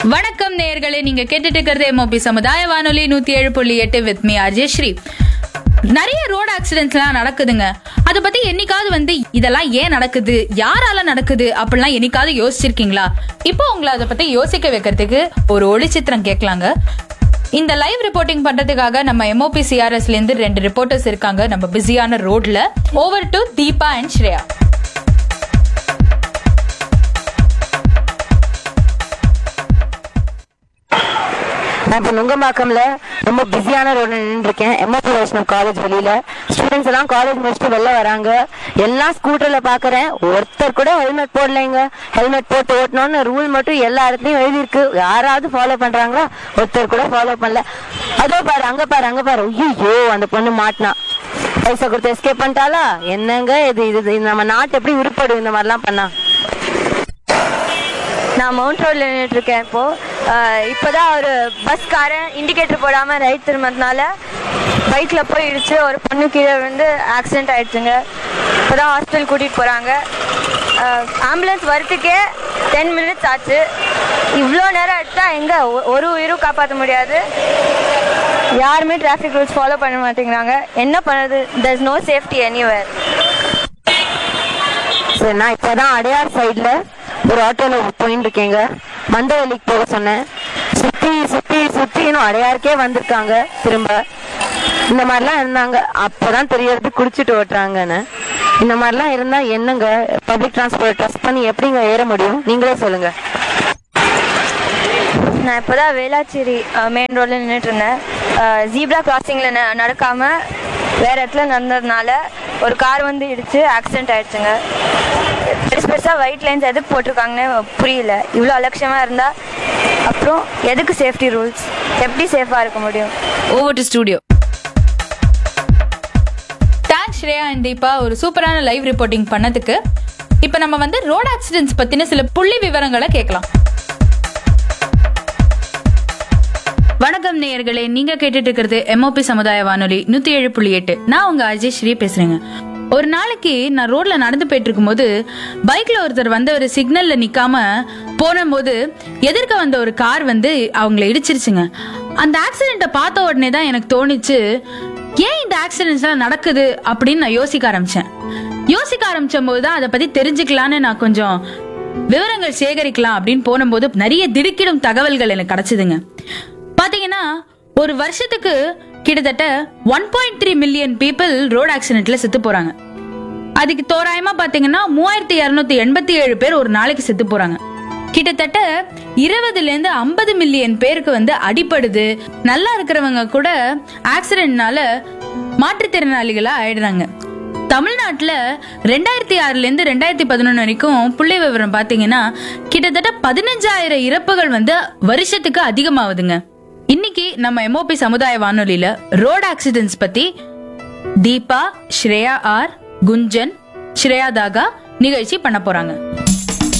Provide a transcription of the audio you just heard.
வணக்கம் நேயர்களே நீங்க கேட்டுட்டு இருக்கிறது எம்ஓபி சமுதாய வானொலி நூத்தி ஏழு புள்ளி எட்டு வித் மீ அஜய் ஸ்ரீ நிறைய ரோடு ஆக்சிடென்ட்ஸ்லாம் நடக்குதுங்க அதை பத்தி என்னைக்காவது வந்து இதெல்லாம் ஏன் நடக்குது யாரால நடக்குது அப்படிலாம் என்னைக்காவது யோசிச்சிருக்கீங்களா இப்போ உங்களை அதை பத்தி யோசிக்க வைக்கிறதுக்கு ஒரு ஒளிச்சித்திரம் கேட்கலாங்க இந்த லைவ் ரிப்போர்ட்டிங் பண்றதுக்காக நம்ம எம்ஓபி சிஆர்எஸ்ல இருந்து ரெண்டு ரிப்போர்ட்டர்ஸ் இருக்காங்க நம்ம பிஸியான ரோட்ல over to Deepa and Shreya நான் இப்போ நுங்கம்பாக்கம்ல ரொம்ப பிஸியான ரோட்ல நின்று இருக்கேன் எம்எஸ்சி வைஷ்ணவ் காலேஜ் வெளியில ஸ்டூடெண்ட்ஸ் எல்லாம் காலேஜ் முடிச்சுட்டு வெளில வராங்க எல்லாம் ஸ்கூட்டர்ல பாக்குறேன் ஒருத்தர் கூட ஹெல்மெட் போடலைங்க ஹெல்மெட் போட்டு ஓட்டணும்னு ரூல் மட்டும் எல்லா இடத்துலயும் எழுதியிருக்கு யாராவது ஃபாலோ பண்றாங்களா ஒருத்தர் கூட ஃபாலோ பண்ணல அதோ பாரு அங்க பாரு அங்க பாரு ஐயோ அந்த பொண்ணு மாட்டினா பைசா கொடுத்து எஸ்கேப் பண்ணிட்டாளா என்னங்க இது இது இது நம்ம நாட்டு எப்படி உருப்படும் இந்த மாதிரிலாம் பண்ணா நான் மவுண்ட் ரோட்ல நின்றுட்டு இருக்கேன் இப்போ ஆஹ் இப்போதான் ஒரு பஸ்காரன் இண்டிகேட்டர் போடாம ரைட் திரும்பினதுனால பைக்ல போய் இடிச்சு ஒரு பொண்ணு கீழே விழுந்து ஆக்சிடென்ட் ஆயிடுச்சுங்க இப்போதான் ஹாஸ்பிட்டல் கூட்டிட்டு போறாங்க ஆம்புலன்ஸ் வரத்துக்கே டென் மினிட்ஸ் ஆச்சு இவ்வளோ நேரம் எடுத்தா எங்க ஒ- ஒரு உயிரும் காப்பாற்ற முடியாது யாருமே டிராஃபிக் ரூல்ஸ் ஃபாலோ பண்ண மாட்டேங்கிறாங்க என்ன பண்ணுறது தஸ் நோ சேஃப்டி எனிவேர் சரி நான் இப்பதான் அடையார் சைடுல ஒரு ஆட்டோல போயிட்டு இருக்கேங்க மந்தவெளிக்கு போக சொன்னேன் சுத்தி சுத்தி சுத்தி இன்னும் அடையாருக்கே வந்திருக்காங்க திரும்ப இந்த மாதிரிலாம் இருந்தாங்க அப்பதான் தெரியறது குடிச்சிட்டு ஓட்டுறாங்கன்னு இந்த மாதிரிலாம் இருந்தா என்னங்க பப்ளிக் டிரான்ஸ்போர்ட் ட்ரஸ்ட் பண்ணி எப்படிங்க ஏற முடியும் நீங்களே சொல்லுங்க நான் இப்போ தான் வேளாச்சேரி மெயின் ரோடில் நின்றுட்டு இருந்தேன் ஜீப்ரா கிராசிங்கில் ந நடக்காமல் வேறு இடத்துல நடந்ததுனால ஒரு கார் வந்து இடிச்சு ஆக்சிடென்ட் ஆயிடுச்சுங்க பெருசு பெருசாக ஒயிட் லைன்ஸ் எதுக்கு போட்டிருக்காங்கன்னு புரியல இவ்வளோ அலட்சியமாக இருந்தால் அப்புறம் எதுக்கு சேஃப்டி ரூல்ஸ் எப்படி சேஃபாக இருக்க முடியும் over to studio thanks Shreya and Deepa ஒரு சூப்பரான லைவ் ரிப்போர்ட்டிங் பண்ணதுக்கு இப்போ நம்ம வந்து ரோட் ஆக்சிடென்ட்ஸ் பத்தின சில புள்ளி விவரங்களை கேட்கலாம் வணக்கம் நேயர்களே நீங்க கேட்டுட்டு இருக்கிறது எம்ஓபி சமுதாய வானொலி நூத்தி ஏழு புள்ளி எட்டு நான் உங்க அஜய் ஸ்ரீ பேசுறேங்க ஒரு நாளைக்கு நான் ரோட்ல நடந்து போயிட்டு இருக்கும்போது பைக்ல ஒருத்தர் வந்தவர் சிக்னல்ல நிக்காம போனபோது எதிர்க்க வந்த ஒரு கார் வந்து அவங்கள இடிச்சிருச்சுங்க அந்த ஆக்சிடென்ட்டை பார்த்த உடனே தான் எனக்கு தோணுச்சு ஏன் இந்த ஆக்சிடென்ட்ஸ்லாம் நடக்குது அப்படின்னு நான் யோசிக்க ஆரம்பிச்சேன் யோசிக்க ஆரம்பிச்ச போது தான் அதை பத்தி தெரிஞ்சுக்கலான்னு நான் கொஞ்சம் விவரங்கள் சேகரிக்கலாம் அப்படின்னு போனபோது நிறைய திடுக்கிடும் தகவல்கள் எனக்கு கிடைச்சதுங்க பாத்தீங்கன்னா ஒரு வருஷத்துக்கு கிட்டத்தட்ட one point three million people road ஆக்சிடென்ட்ல செத்து போறாங்க அதுக்கு தோராயமா பாத்தீங்கன்னா மூவாயிரத்தி இருநூத்தி எண்பத்தி ஏழு பேர் ஒரு நாளைக்கு செத்து போறாங்க கிட்டத்தட்ட இருபதுல இருந்து ஐம்பது மில்லியன் பேருக்கு வந்து அடிபடுது நல்லா இருக்கிறவங்க கூட ஆக்சிடென்ட்னால மாற்றுத்திறனாளிகளா ஆயிடுறாங்க தமிழ்நாட்டுல ரெண்டாயிரத்தி ஆறுல இருந்து ரெண்டாயிரத்தி பதினொன்னு வரைக்கும் புள்ளி விவரம் பாத்தீங்கன்னா கிட்டத்தட்ட பதினஞ்சாயிரம் இறப்புகள் வந்து வருஷத்துக்கு அதிகமாகுதுங்க இன்னைக்கு நம்ம எம்ஓபி சமுதாய வானொலியில ரோட் ஆக்சிடென்ட்ஸ் பத்தி தீபா ஸ்ரேயா ஆர் குஞ்சன் ஸ்ரேயா தாகா நிகழ்ச்சி பண்ண போறாங்க